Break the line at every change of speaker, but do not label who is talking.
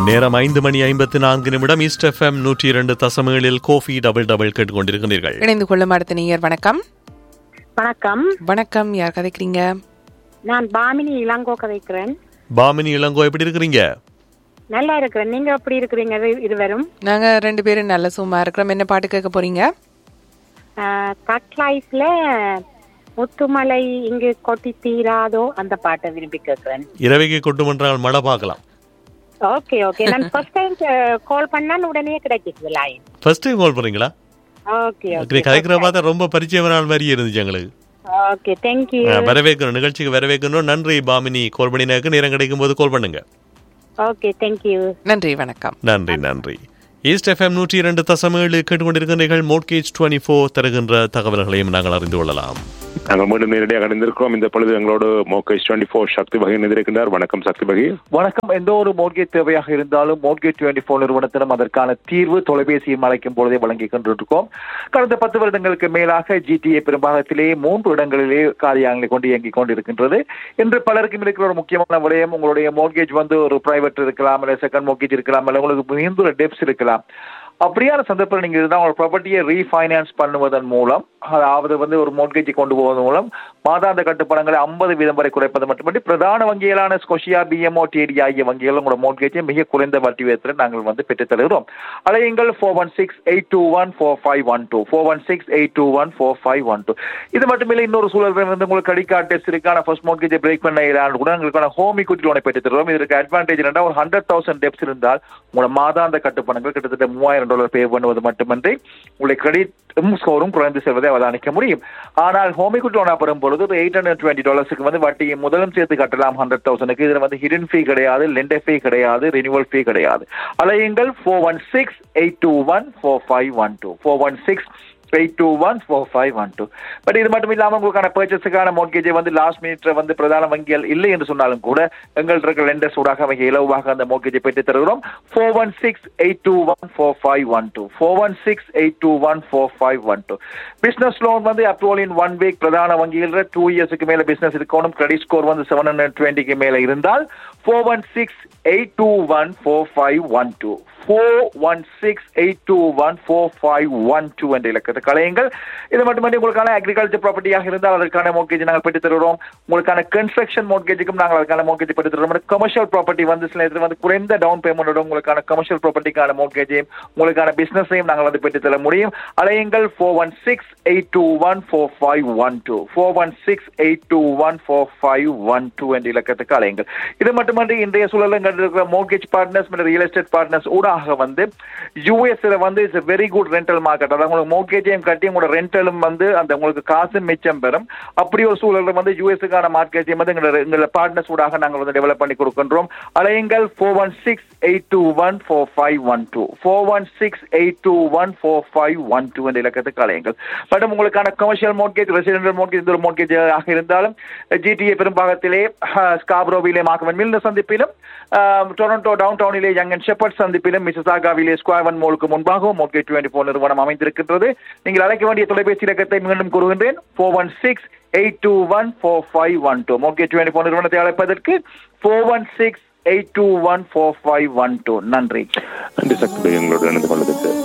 நேரம் ஐந்து மணி ஐம்பத்தி நான்கு நிமிடம் ஈஸ்ட் எஃப்எம் நூற்றி இரண்டு தசமேழில் கோஃபி டபுள் டபுள் கேட்டுக்கொண்டிருக்கிறீர்கள்
இணைந்து கொள்ளும் அடுத்த நேயர் வணக்கம்
வணக்கம்
வணக்கம் யார் கதைக்கிறீங்க
நான் பாமினி இளங்கோ கதைக்கிறேன்
பாமினி இளங்கோ எப்படி இருக்கிறீங்க
நல்லா இருக்கிறேன் நீங்க எப்படி இருக்கிறீங்க இரு- இருவரும்
நாங்க ரெண்டு பேரும் நல்ல சும்மா இருக்கிறோம் என்ன பாட்டு கேட்க போறீங்க
கட்லைஸ்ல முத்துமலை இங்கு கொட்டி தீராதோ அந்த பாட்டை விரும்பி கேட்கிறேன்
இரவைக்கு கொண்டு மன்றால் மழை பார்க்கலாம்
ஓகே ஓகே நான் ஃபர்ஸ்ட் டைம் கால் பண்ணால் உடனே கிடைக்குது லைன்
ஃபர்ஸ்ட் டைம் கால் பண்ணுறீங்களா
ஓகே
அப்படி கதைக்கிற பார்த்தா ரொம்ப பரிச்சயமான ஆள் மாதிரி இருந்துச்சு எங்களுக்கு
ஓகே தேங்க்யூ
ஆ, வரவேற்கணும் நிகழ்ச்சிக்கு வரவேற்கணும் நன்றி பாமினி கால் பண்ணினாக்கு நேரம் கிடைக்கும் போது கால் பண்ணுங்க
ஓகே தேங்க்யூ
நன்றி வணக்கம்
நன்றி நன்றி ஈஸ்ட் எஃப்எம் நூற்றி இரண்டு தசமேழு கேட்டுக்கொண்டிருக்கிறீர்கள் மோட்கேஜ் டுவெண்ட்டி ஃபோர் தருகின்ற தகவல்களையும் நாங்கள் அறிந்து கொள்ளலாம்
நாங்கள் மீண்டும் நேரடியாக அடைந்திருக்கிறோம் இந்த பொழுது எங்களோடு மோகேஷ் டுவெண்ட்டி ஃபோர் சக்தி வகை இருக்கின்றார் வணக்கம் சக்தி வகை
வணக்கம் எந்த ஒரு மோட்கேஜ் தேவையாக இருந்தாலும் மோட்கேஜ் டுவெண்ட்டி ஃபோர் நிறுவனத்திலும் அதற்கான தீர்வு தொலைபேசியில் அழைக்கும் பொழுதே வழங்கிக் கொண்டிருக்கோம் கடந்த பத்து வருடங்களுக்கு மேலாக ஜிடிஏ பெரும்பாகத்திலே மூன்று இடங்களிலே காரியாங்களை கொண்டு இயங்கிக் கொண்டிருக்கின்றது இன்று பலருக்கும் இருக்கிற ஒரு முக்கியமான விடயம் உங்களுடைய மோட்கேஜ் வந்து ஒரு பிரைவேட் இருக்கலாம் இல்லை செகண்ட் மோட்கேஜ் இருக்கலாம் இல்லை உங்களுக்கு மிகுந்த டெப்ஸ் இருக்கலாம் அப்படியான சந்தர்ப்பத்தில் நீங்க இருந்தால் உங்களோட ப்ராப்பர்ட்டியை ரீஃபைனான்ஸ் பண்ணுவதன் மூலம் அதாவது வந்து ஒரு மோட்கேஜை கொண்டு போவதன் மூலம் மாதாந்த கட்டுப்பணங்களை ஐம்பது வீதம் வரை குறைப்பது மட்டுமன்றி பிரதான வங்கிகளான ஸ்கொஷியா பிஎம்ஓ டிடி ஆகிய வங்கிகள் உங்களோட மோட்கேஜை மிக குறைந்த வட்டி விதத்தில் நாங்கள் வந்து பெற்றுத் தருகிறோம் அலையுங்கள் four one six eight two one four five one two four one six eight two one four five one two இது மட்டுமில்லை இன்னொரு சூழல் வந்து உங்களுக்கு கிரெடிட் கார்டு டெஸ்ட் இருக்கான ஃபர்ஸ்ட் மோட்கேஜை பிரேக் பண்ண இயலாது கூட உங்களுக்கான ஹோம் equity லோனை பெற்றுத் தருவோம் இதற்கு அட்வான்டேஜ் என்னன்னா ஒரு ஹண்ட்ரட் தௌசண்ட் டெப்ஸ் இருந்தால் உங்களோட மாதாந்த கட்டுப்பணங்கள் கிட்டத்தட்ட மூவாயிரம் டாலர் பே பண்ணுவது மட்டுமன்றி உங்களுடைய கிரெடிட் ஸ்கோரும் குறைந்து செல்வதை அவதானிக்க முடியும் ஆனால் ஹோம் equity லோனா பெறும் பொழுது ஒரு எயிட் ஹண்ட்ரட் டுவெண்ட்டி டாலர்ஸுக்கு வந்து வட்டியை முதலும் சேர்த்து கட்டலாம் ஹண்ட்ரட் தௌசண்ட்க்கு இதுல வந்து ஹிடன் ஃபீ கிடையாது லெண்டர் ஃபீ கிடையாது ரினிவல் ஃபீ கிடையாது அலையுங்கள் four one six eight two one four five one two four one six eight two one four five one two but இது மட்டும் இல்லாமல் உங்களுக்கான பர்ச்சேஸுக்கான மோட்கேஜை வந்து லாஸ்ட் மினிட்ல வந்து பிரதான வங்கிகள் இல்லை என்று சொன்னாலும் கூட எங்கள் இருக்கிற லெண்டர்ஸ் ஊடாக மிக இலவாக அந்த மோட்கேஜை பெற்று தருகிறோம் four one six eight two one four five one two four one six eight two one four five one two business loan வந்து அப்ரூவல் இன் ஒன் வீக் பிரதான வங்கியில் டூ இயர்ஸுக்கு மேல பிசினஸ் இருக்கணும் கிரெடிட் ஸ்கோர் வந்து செவன் ஹண்ட்ரட் டுவெண்ட்டிக்கு மேல இருந்தால் four one six eight two one four five one two four one six eight two one four five one two என்ற இலக்கத்தை கலையுங்கள் இது மட்டுமன்றி உங்களுக்கான அக்ரிகல்ச்சர் ப்ராப்பர்ட்டியாக இருந்தால் அதற்கான மோட்கேஜ் நாங்கள் பெற்று தருகிறோம் உங்களுக்கான கன்ஸ்ட்ரக்ஷன் மோட்கேஜுக்கும் நாங்கள் அதுக்கான மோட்கேஜ் பெற்று தருகிறோம் கமர்ஷியல் ப்ராப்பர்ட்டி வந்து சில நேரத்தில் வந்து குறைந்த டவுன் பேமெண்டோட உங்களுக்கான கமர்ஷியல் ப்ராப்பர்ட்டிக்கான மோட்கேஜையும் உங்களுக்கான பிசினஸையும் நாங்கள் வந்து பெற்று தர முடியும் அலையுங்கள் four one six eight two one four five one two four one six eight two one four five one two என்ற இலக்கத்துக்கு அலையுங்கள் இது மட்டுமன்றி இன்றைய சூழலில் இருக்கிற மோட்கேஜ் பார்ட்னர்ஸ் மற்றும் ரியல் எஸ்டேட் பார்ட்னர்ஸ் ஊடாக வந்து யூஎஸ்ல வந்து it's very good rental market அதாவது உங்களுக்கு மோட்கேஜையும் கட்டி உங்களோட ரெண்டலும் வந்து அந்த உங்களுக்கு காசு மிச்சம் பெறும் அப்படி ஒரு சூழலில் வந்து யூஎஸ்க்கான மார்க்கெட்டையும் வந்து எங்களோட எங்களோட பார்ட்னர்ஸ் ஊடாக நாங்கள் வந்து டெவலப் பண்ணி கொடுக்கின்றோம் அலையுங்கள் four one six eight two one four five one two four one six eight two one four five one two என்ற இலக்கத்துக்கு அலையுங்கள் மேடம் உங்களுக்கான கமர்ஷியல் மோட்கேஜ் ரெசிடென்டல் மோட்கேஜ் இந்த ஒரு மோட்கேஜ் ஆக இருந்தாலும் ஜிடிஏ பெரும்பாகத்திலே ஸ்காப்ரோவிலே மாக்கவன் மில்ன சந்திப்பிலும் ஆஹ், டொரண்டோ டவுன் டவுனிலே யங் அண்ட் ஷெப்பர்ட் சந்திப்பிலும் மிசசாகாவிலே ஸ்கொயர் ஒன் மோலுக்கு முன்பாகவும் மோட்கேஜ் டுவெண்ட்டி ஃபோர் நிறுவனம் அமைந்திருக்கின்றது நீங்கள் அழைக்க வேண்டிய தொலைபேசி இலக்கத்தை மீண்டும் கூறுகின்றேன் four one six eight two one four five one two mortgage twenty four நிறுவனத்தை அழைப்பதற்கு four one six eight two one four five one two நன்றி
நன்றி சக்தி வகை எங்களோடு இணைந்து கொண்டதுக்கு